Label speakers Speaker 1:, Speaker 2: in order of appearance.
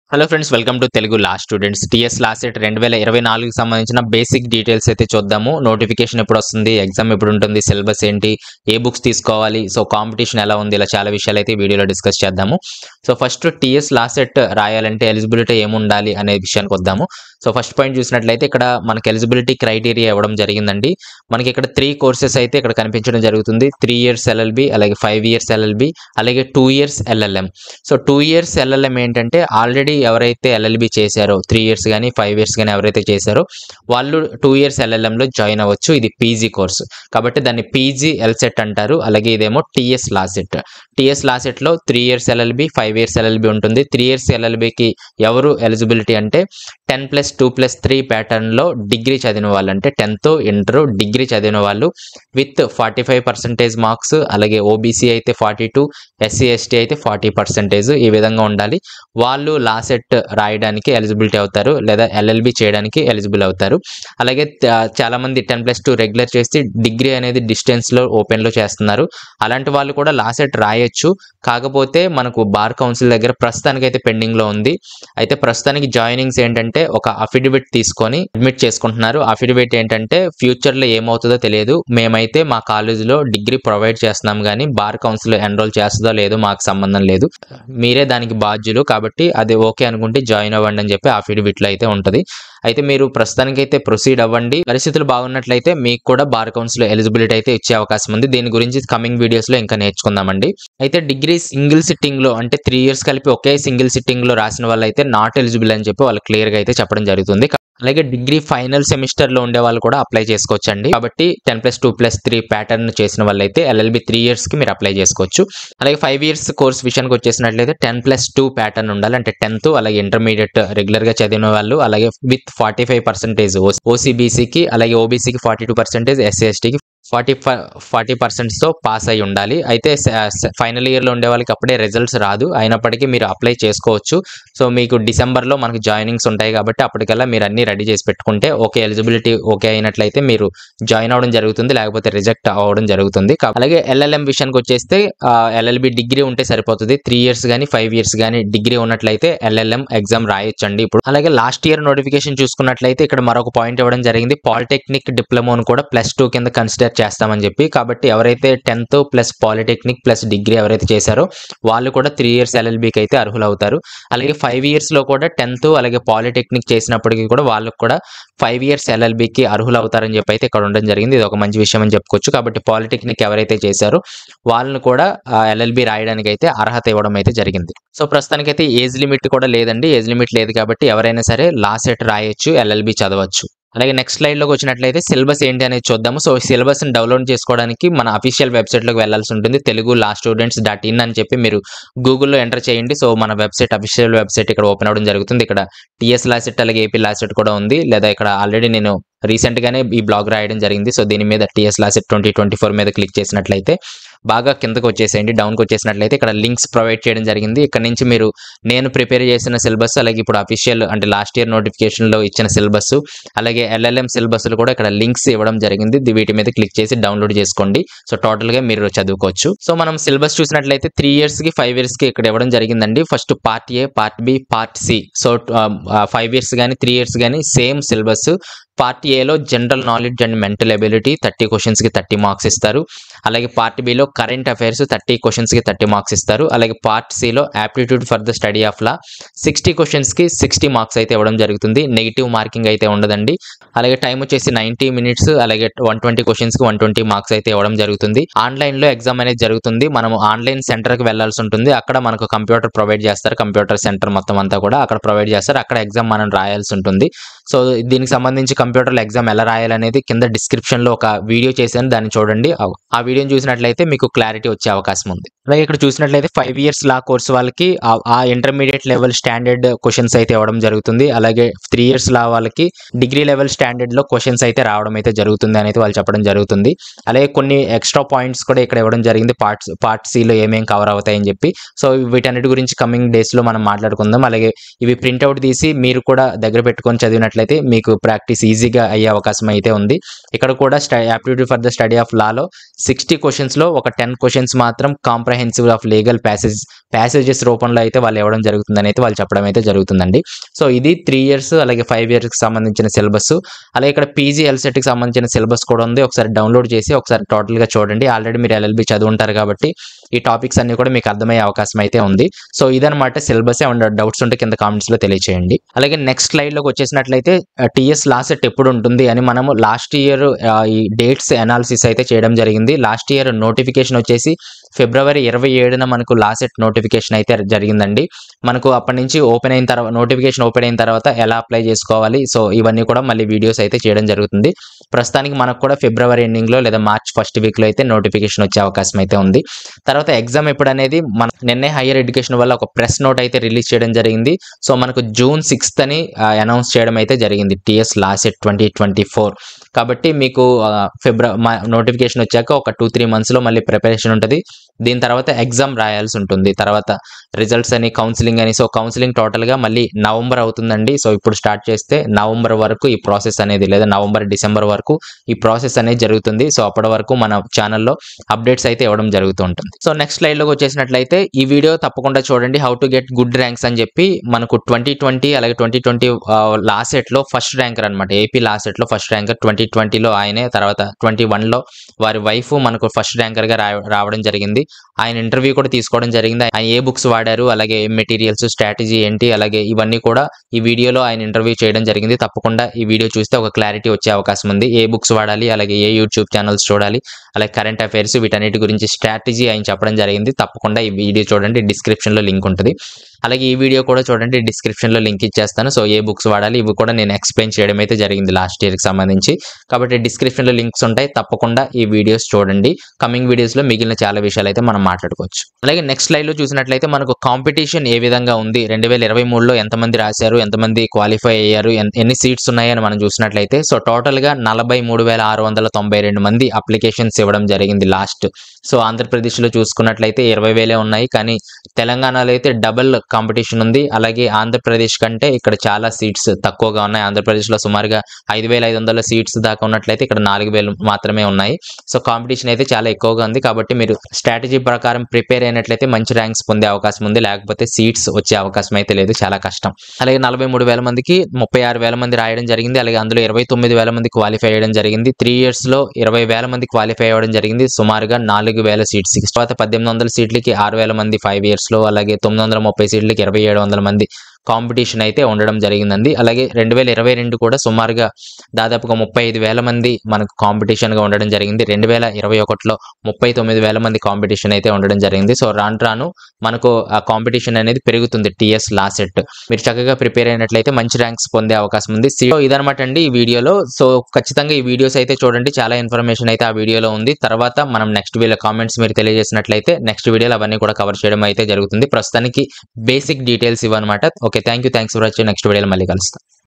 Speaker 1: hello friends welcome to Telugu law students TS LAWCET రెండు వేల ఇరవై నాలుగుకి సంబంధించిన బేసిక్ డీటెయిల్స్ అయితే చూద్దాము నోటిఫికేషన్ ఎప్పుడు వస్తుంది ఎగ్జామ్ ఎప్పుడు ఉంటుంది సిలబస్ ఏంటి ఏ బుక్స్ తీసుకోవాలి సో కాంపిటీషన్ ఎలా ఉంది ఇలా చాలా విషయాలు అయితే ఈ వీడియోలో డిస్కస్ చేద్దాము so first TS LAWCET రాయాలంటే ఎలిజిబిలిటీ ఏముండాలి అనే విషయానికి వద్దాము సో ఫస్ట్ పాయింట్ చూసినట్లయితే ఇక్కడ మనకి ఎలిజిబిలిటీ క్రైటీరియా ఇవ్వడం జరిగిందండి మనకి ఇక్కడ త్రీ కోర్సెస్ అయితే ఇక్కడ కనిపించడం జరుగుతుంది త్రీ ఇయర్స్ ఎల్ఎల్బి అలాగే ఫైవ్ ఇయర్స్ ఎల్ఎల్బి అలాగే two years LLM so two years LLM ఏంటంటే ఆల్రెడీ ఎవరైతే ఎల్ఎల్బి చేశారో త్రీ ఇయర్స్ కానీ ఫైవ్ ఇయర్స్ కానీ ఎవరైతే చేశారో వాళ్ళు టూ ఇయర్స్ ఎల్ఎల్ఎంలో జాయిన్ అవ్వచ్చు ఇది పీజీ కోర్సు కాబట్టి దాన్ని పీజీ ఎల్సెట్ అంటారు అలాగే ఇదేమో టీఎస్ లాసెట్ టీఎస్ లాసెట్లో three years LLB five years LLB ఉంటుంది త్రీ ఇయర్స్ ఎల్ఎల్బికి ఎవరు ఎలిజిబిలిటీ అంటే ten plus two plus three ప్యాటర్న్లో డిగ్రీ చదివిన వాళ్ళు అంటే టెన్త్ ఇంటర్ డిగ్రీ చదివిన వాళ్ళు with forty five percentage marks అలాగే ఓబీసీ అయితే ఫార్టీ టూ ఎస్సీ ఎస్టీ అయితే ఫార్టీ పర్సెంటేజ్ ఈ విధంగా ఉండాలి వాళ్ళు లాసెట్ రాయడానికి ఎలిజిబిలిటీ అవుతారు లేదా ఎల్ఎల్బి చేయడానికి ఎలిజిబుల్ అవుతారు అలాగే త- చాలా మంది టెన్ ప్లస్ టూ రెగ్యులర్ చేసి డిగ్రీ అనేది డిస్టెన్స్లో ఓపెన్లో చేస్తున్నారు అలాంటి వాళ్ళు కూడా లాసెట్ రాయొచ్చు కాకపోతే మనకు బార్ కౌన్సిల్ దగ్గర ప్రస్తుతానికి అయితే పెండింగ్లో ఉంది అయితే ప్రస్తుతానికి జాయినింగ్స్ ఏంటంటే ఒక అఫిడవిట్ తీసుకొని అడ్మిట్ చేసుకుంటున్నారు అఫిడవిట్ ఏంటంటే ఫ్యూచర్లో ఏమవుతుందో తెలియదు మేమైతే మా కాలేజీలో డిగ్రీ ప్రొవైడ్ చేస్తున్నాం కానీ బార్ కౌన్సిల్ ఎన్రోల్ చేస్తుందో లేదో మాకు సంబంధం లేదు మీరే దానికి బాధ్యులు కాబట్టి అది ఓకే అనుకుంటే జాయిన్ అవ్వండి అని చెప్పి అఫిడవిట్లో అయితే ఉంటుంది అయితే మీరు ప్రస్తుతానికి అయితే ప్రొసీడ్ అవ్వండి పరిస్థితులు బాగున్నట్లయితే మీకు కూడా బార్ కౌన్సిల్ ఎలిజిబిలిటీ అయితే ఇచ్చే అవకాశం ఉంది దీని గురించి కమింగ్ వీడియోస్ లో ఇంకా నేర్చుకుందామండి అయితే డిగ్రీ సింగిల్ సిట్టింగ్ లో అంటే త్రీ ఇయర్స్ కలిపి ఒకే సింగిల్ సిట్టింగ్ లో రాసిన వాళ్ళు అయితే నాట్ ఎలిజిబుల్ అని చెప్పి వాళ్ళు క్లియర్ గా అయితే చెప్పడం జరుగుతుంది అలాగే డిగ్రీ ఫైనల్ సెమిస్టర్ లో ఉండే వాళ్ళు కూడా అప్లై చేసుకోవచ్చండి కాబట్టి ten plus two plus three pattern చేసిన వాళ్ళైతే ఎల్ఎల్బి త్రీ ఇయర్స్ కి మీరు అప్లై చేసుకోవచ్చు అలాగే ఫైవ్ ఇయర్స్ కోర్స్ విషయానికి వచ్చేసినట్లయితే టెన్ ప్లస్ టూ ప్యాటర్న్ ఉండాలి అంటే టెన్త్ అలాగే ఇంటర్మీడియట్ రెగ్యులర్ గా చదివిన వాళ్ళు అలాగే విత్ ఫార్టీ ఫైవ్ పర్సెంటేజ్ ఓసీబీసీకి అలాగే ఓబీసీకి ఫార్టీ టూ పర్సెంటేజ్ ఎస్సీ ఎస్టీకి ఫార్టీ ఫార్టీ పర్సెంట్స్తో పాస్ అయి ఉండాలి అయితే ఫైనల్ ఇయర్లో ఉండే వాళ్ళకి అప్పుడే రిజల్ట్స్ రాదు అయినప్పటికీ మీరు అప్లై చేసుకోవచ్చు సో మీకు డిసెంబర్లో మనకు జాయినింగ్స్ ఉంటాయి కాబట్టి అప్పటికల్లా మీరు అన్ని రెడీ చేసి పెట్టుకుంటే ఓకే ఎలిజిబిలిటీ ఓకే అయినట్లయితే మీరు జాయిన్ అవ్వడం జరుగుతుంది లేకపోతే రిజెక్ట్ అవ్వడం జరుగుతుంది కా- అలాగే ఎల్ఎల్ఎం విషయానికి వచ్చేస్తే ఎల్ఎల్బి డిగ్రీ ఉంటే సరిపోతుంది త్రీ ఇయర్స్ కానీ ఫైవ్ ఇయర్స్ కానీ డిగ్రీ ఉన్నట్లయితే ఎల్ఎల్ఎం ఎగ్జామ్ రాయొచ్చండి ఇప్పుడు అలాగే లాస్ట్ ఇయర్ నోటిఫికేషన్ చూసుకున్నట్లయితే ఇక్కడ మరొక పాయింట్ ఇవ్వడం జరిగింది పాలిటెక్నిక్ డిప్లొమాను కూడా ప్లస్ టూ కింద కన్సిడర్ చేస్తామని చెప్పి కాబట్టి ఎవరైతే tenth plus polytechnic plus degree ఎవరైతే చేశారో వాళ్ళు కూడా త్రీ ఇయర్స్ ఎల్ఎల్బికి అయితే అర్హులు అవుతారు అలాగే ఫైవ్ ఇయర్స్లో కూడా టెన్త్ అలాగే పాలిటెక్నిక్ చేసినప్పటికీ కూడా వాళ్ళకు కూడా ఫైవ్ ఇయర్స్ ఎల్ఎల్బికి అర్హులు అవుతారని చెప్పి అయితే ఇక్కడ ఉండడం జరిగింది ఇది ఒక మంచి విషయం అని చెప్పుకోవచ్చు కాబట్టి పాలిటెక్నిక్ ఎవరైతే చేశారో వాళ్ళని కూడా ఎల్ఎల్బి రాయడానికి అయితే అర్హత ఇవ్వడం అయితే జరిగింది సో ప్రస్తుతానికైతే ఏజ్ లిమిట్ కూడా లేదండి ఏజ్ లిమిట్ లేదు కాబట్టి ఎవరైనా సరే లా సెట్ రాయొచ్చు ఎల్ఎల్బి చదవచ్చు అలాగే నెక్స్ట్ స్లైడ్లోకి వచ్చినట్లయితే సిలబస్ ఏంటి అనేది చూద్దాము సో సిలబస్ని డౌన్లోడ్ చేసుకోవడానికి మన అఫీషియల్ వెబ్సైట్లోకి వెళ్ళాల్సి ఉంటుంది Telugu law students dot in అని చెప్పి మీరు గూగుల్లో ఎంటర్ చేయండి సో మన వెబ్సైట్ అఫీషియల్ వెబ్సైట్ ఇక్కడ ఓపెన్ అవ్వడం జరుగుతుంది ఇక్కడ టీఎస్ లాసెట్ అలాగే ఏపీ లాసెట్ కూడా ఉంది లేదా ఇక్కడ ఆల్రెడీ నేను రీసెంట్ గానే ఈ బ్లాగ్ రాయడం జరిగింది సో దీని మీద TS LAWCET twenty twenty four మీద క్లిక్ చేసినట్లయితే బాగా కిందకు వచ్చేసేయండి డౌన్కి వచ్చేసినట్లయితే ఇక్కడ లింక్స్ ప్రొవైడ్ చేయడం జరిగింది ఇక్కడ నుంచి మీరు నేను ప్రిపేర్ చేసిన సిలబస్ అలాగే ఇప్పుడు అఫీషియల్ అంటే లాస్ట్ ఇయర్ నోటిఫికేషన్లో ఇచ్చిన సిలబస్ అలాగే ఎల్ఎల్ఎం సిలబస్లు కూడా ఇక్కడ లింక్స్ ఇవ్వడం జరిగింది ది- వీటి మీద క్లిక్ చేసి డౌన్లోడ్ చేసుకోండి సో టోటల్ గా మీరు చదువుకోవచ్చు సో మనం సిలబస్ చూసినట్లయితే త్రీ ఇయర్స్ కి ఫైవ్ ఇయర్స్ కి ఇక్కడ ఇవ్వడం జరిగిందండి first part A part B part C so five years కానీ త్రీ ఇయర్స్ కానీ సేమ్ సిలబస్ పార్ట్ ఏలో general knowledge and mental ability thirty క్వశ్చన్స్కి థర్టీ మార్క్స్ ఇస్తారు అలాగే పార్ట్ బిలో కరెంట్ అఫైర్స్ థర్టీ క్వశ్చన్స్కి థర్టీ మార్క్స్ ఇస్తారు అలాగే పార్ట్ సిలో aptitude for the study of law sixty క్వశ్చన్స్కి సిక్స్టీ మార్క్స్ అయితే ఇవ్వడం జరుగుతుంది నెగిటివ్ మార్కింగ్ అయితే ఉండదండి అలాగే టైం వచ్చేసి నైంటీ మినిట్స్ అలాగే వన్ ట్వంటీ క్వశ్చన్స్కి వన్ ట్వంటీ మార్క్స్ అయితే ఇవ్వడం జరుగుతుంది ఆన్లైన్లో ఎగ్జామ్ అనేది జరుగుతుంది మనం ఆన్లైన్ సెంటర్కి వెళ్ళాల్సి ఉంటుంది అక్కడ మనకు కంప్యూటర్ ప్రొవైడ్ చేస్తారు కంప్యూటర్ సెంటర్ మొత్తం అంతా కూడా అక్కడ ప్రొవైడ్ చేస్తారు అక్కడ ఎగ్జామ్ మనం రాయాల్సి ఉంటుంది సో దీనికి సంబంధించి కంప్యూటర్లో ఎగ్జామ్ ఎలా రాయాలనేది కింద description లో ఒక వీడియో చేశాను దాన్ని చూడండి ఆ- ఆ వీడియోని చూసినట్లయితే మీకు క్లారిటీ వచ్చే అవకాశం ఉంది అలాగే ఇక్కడ చూసినట్లయితే ఫైవ్ ఇయర్స్ లా కోర్స్ వాళ్ళకి ఆ- ఆ ఇంటర్మీడియట్ లెవెల్ స్టాండర్డ్ క్వశ్చన్స్ అయితే ఇవ్వడం జరుగుతుంది అలాగే త్రీ ఇయర్స్ లా వాళ్ళకి డిగ్రీ లెవెల్ స్టాండర్డ్ లో క్వశ్చన్స్ అయితే రావడం అయితే జరుగుతుంది అనేది వాళ్ళు చెప్పడం జరుగుతుంది అలాగే కొన్ని ఎక్స్ట్రా పాయింట్స్ కూడా ఇక్కడ ఇవ్వడం జరిగింది పార్ట్స్ పార్ట్ సిలో ఏమేం కవర్ అవుతాయని చెప్పి సో వీటన్నిటి గురించి కమింగ్ డేస్ లో మనం మాట్లాడుకుందాం అలాగే ఇవి ప్రింట్అవుట్ తీసి మీరు కూడా దగ్గర పెట్టుకొని చదివినట్లయితే మీకు ప్రాక్టీస్ ఈజీ ఈజీగా అయ్యే అవకాశం అయితే ఉంది ఇక్కడ కూడా స్ట aptitude for the study of లాలో సిక్స్టీ క్వశ్చన్స్లో ఒక టెన్ క్వశ్చన్స్ మాత్రం comprehensive of legal passage passages రూపంలో అయితే వాళ్ళు ఇవ్వడం జరుగుతుందని అయితే వాళ్ళు చెప్పడం అయితే జరుగుతుందండి సో ఇది త్రీ ఇయర్స్ అలాగే ఫైవ్ ఇయర్స్కి సంబంధించిన సిలబస్ అలాగే ఇక్కడ పీజీ ఎల్సెట్కి సంబంధించిన సిలబస్ కూడా ఉంది ఒకసారి డౌన్లోడ్ చేసి ఒకసారి టోటల్గా చూడండి ఆల్రెడీ మీరు ఎల్ఎల్బి చదువుంటారు కాబట్టి ఈ టాపిక్స్ అన్ని కూడా మీకు అర్థమయ్యే అవకాశం అయితే ఉంది సో ఇదనమాట సిలబస్ ఏమన్నా డౌట్స్ ఉంటే కింద కామెంట్స్ లో తెలియచేయండి అలాగే నెక్స్ట్ స్లైడ్ లోకి వచ్చేసినట్లయితే టీఎస్ లాసెట్ ఎప్పుడు ఉంటుంది అని మనము లాస్ట్ ఇయర్ ఈ డేట్స్ అనాలిసిస్ అయితే చేయడం జరిగింది లాస్ట్ ఇయర్ నోటిఫికేషన్ వచ్చేసి ఫిబ్రవరి ఇరవై ఏడున మనకు లాసెట్ నోటిఫికేషన్ అయితే జరిగిందండి మనకు అప్పటి నుంచి ఓపెన్ అయిన తర్వాత నోటిఫికేషన్ ఓపెన్ అయిన తర్వాత ఎలా అప్లై చేసుకోవాలి సో ఇవన్నీ కూడా మళ్ళీ వీడియోస్ అయితే చేయడం జరుగుతుంది ప్రస్తుతానికి మనకు కూడా ఫిబ్రవరి ఎండింగ్ లో లేదా మార్చ్ ఫస్ట్ వీక్ లో అయితే నోటిఫికేషన్ వచ్చే అవకాశం అయితే ఉంది తర్వాత ఎగ్జామ్ ఎప్పుడు అనేది మన నిన్నే హైయర్ ఎడ్యుకేషన్ వల్ల ఒక ప్రెస్ నోట్ అయితే రిలీజ్ చేయడం జరిగింది సో మనకు జూన్ సిక్స్త్ అని అనౌన్స్ చేయడం అయితే జరిగింది TS LAWCET twenty twenty four కాబట్టి మీకు ఫిబ్రవరి నోటిఫికేషన్ వచ్చాక ఒక టూ త్రీ మంత్స్లో మళ్ళీ ప్రిపరేషన్ ఉంటుంది దీని తర్వాత ఎగ్జామ్ రాయాల్సి ఉంటుంది తర్వాత రిజల్ట్స్ అని కౌన్సిలింగ్ అని సో కౌన్సిలింగ్ టోటల్గా మళ్ళీ నవంబర్ అవుతుందండి సో ఇప్పుడు స్టార్ట్ చేస్తే నవంబర్ వరకు ఈ ప్రాసెస్ అనేది లేదా నవంబర్ డిసెంబర్ వరకు ఈ ప్రాసెస్ అనేది జరుగుతుంది సో అప్పటి వరకు మన ఛానల్లో అప్డేట్స్ అయితే ఇవ్వడం జరుగుతూ ఉంటుంది సో నెక్స్ట్ స్లైడ్లోకి వచ్చేసినట్లయితే ఈ వీడియో తప్పకుండా చూడండి how to get good ranks అని చెప్పి మనకు ట్వంటీ ట్వంటీ అలాగే ట్వంటీ ట్వంటీ లాసెట్లో ఫస్ట్ ర్యాంకర్ అనమాట ఏపీ లాసెట్లో ఫస్ట్ ర్యాంకర్ ట్వంటీ ట్వంటీలో ఆయనే తర్వాత ట్వంటీ వన్లో వారి వైఫ్ మనకు ఫస్ట్ ర్యాంకర్గా రా రావడం జరిగింది ఆయన ఇంటర్వ్యూ కూడా తీసుకోవడం జరిగింది ఆయన ఏ బుక్స్ వాడారు అలాగే ఏ మెటీరియల్స్ స్ట్రాటజీ ఏంటి అలాగే ఇవన్నీ కూడా ఈ వీడియోలో ఆయన ఇంటర్వ్యూ చేయడం జరిగింది తప్పకుండా ఈ వీడియో చూస్తే ఒక క్లారిటీ వచ్చే అవకాశం ఉంది ఏ బుక్స్ వాడాలి అలాగే ఏ యూట్యూబ్ ఛానల్స్ చూడాలి అలాగే కరెంట్ అఫైర్స్ వీటన్నిటి గురించి స్ట్రాటజీ ఆయన చెప్పడం జరిగింది తప్పకుండా ఈ వీడియో చూడండి డిస్క్రిప్షన్లో లింక్ ఉంటుంది అలాగే ఈ వీడియో కూడా చూడండి డిస్క్రిప్షన్లో లింక్ ఇచ్చేస్తాను సో ఏ బుక్స్ వాడాలి ఇవి కూడా నేను ఎక్స్ప్లెయిన్ చేయడం అయితే జరిగింది లాస్ట్ ఇయర్కి సంబంధించి కాబట్టి డిస్క్రిప్షన్లో లింక్స్ ఉంటాయి తప్పకుండా ఈ వీడియోస్ చూడండి కమింగ్ వీడియోస్లో మిగిలిన చాలా విషయాలు అయితే మనం మాట్లాడుకోవచ్చు అలాగే నెక్స్ట్ స్లైడ్లో చూసినట్లయితే మనకు కాంపిటీషన్ ఏ విధంగా ఉంది రెండు వేల ఇరవై మూడులో ఎంతమంది రాశారు ఎంతమంది క్వాలిఫై అయ్యారు ఎన్- ఎన్ని సీట్స్ ఉన్నాయని మనం చూసినట్లయితే సో టోటల్గా నలభై మూడు వేల ఆరు వందల తొంభై రెండు మంది అప్లికేషన్స్ ఇవ్వడం జరిగింది లాస్ట్ సో ఆంధ్రప్రదేశ్లో చూసుకున్నట్లయితే ఇరవై వేలే ఉన్నాయి కానీ తెలంగాణలో అయితే డబుల్ కాంపిటీషన్ ఉంది అలాగే ఆంధ్రప్రదేశ్ కంటే ఇక్కడ చాలా సీట్స్ తక్కువగా ఉన్నాయి ఆంధ్రప్రదేశ్లో సుమారుగా ఐదు వేల ఐదు వందల సీట్స్ దాకా ఉన్నట్లయితే ఇక్కడ నాలుగు వేలు మాత్రమే ఉన్నాయి సో కాంపిటీషన్ అయితే చాలా ఎక్కువగా ఉంది కాబట్టి మీరు స్ట్రాటజీ ప్రకారం ప్రిపేర్ అయినట్లయితే మంచి ర్యాంక్స్ పొందే అవకాశం ఉంది లేకపోతే సీట్స్ వచ్చే అవకాశం అయితే లేదు చాలా కష్టం అలాగే నలభై మూడు వేల మందికి ముప్పై ఆరు వేల మంది రాయడం జరిగింది అలాగే అందులో ఇరవై తొమ్మిది వేల మంది క్వాలిఫై అయ్యడం జరిగింది త్రీ ఇయర్స్ లో ఇరవై వేల మంది క్వాలిఫై అవ్వడం జరిగింది సుమారుగా నాలుగు వేల సీట్స్ తర్వాత పద్దెనిమిది వందల సీట్లకి ఆరు వేల మంది ఫైవ్ ఇయర్స్ లో అలాగే తొమ్మిది వందల ముప్పై సీట్లకి ఇరవై ఏడు వందల మంది కాంపిటీషన్ అయితే ఉండడం జరిగిందండి అలాగే రెండు వేల ఇరవై రెండు కూడా సుమారుగా దాదాపుగా ముప్పై ఐదు వేల మంది మనకు కాంపిటీషన్ గా ఉండడం జరిగింది రెండు వేల ఇరవై ఒకటిలో ముప్పై తొమ్మిది వేల మంది కాంపిటీషన్ అయితే ఉండడం జరిగింది సో రాను రాను మనకు ఆ కాంపిటీషన్ అనేది పెరుగుతుంది టిఎస్ లాసెట్ మీరు చక్కగా ప్రిపేర్ అయినట్లయితే మంచి ర్యాంక్స్ పొందే అవకాశం ఉంది సో ఇదనమాట అండి ఈ వీడియోలో సో ఖచ్చితంగా ఈ వీడియోస్ అయితే చూడండి చాలా ఇన్ఫర్మేషన్ అయితే ఆ వీడియోలో ఉంది తర్వాత మనం నెక్స్ట్ వీడియో కామెంట్స్ మీరు తెలియజేసినట్లయితే నెక్స్ట్ వీడియోలో అవన్నీ కూడా కవర్ చేయడం అయితే జరుగుతుంది ప్రస్తుతానికి బేసిక్ డీటెయిల్స్ ఇవ్వనమాట okay thank you thanks for watching next వీడియోలో మళ్ళీ కలుస్తాం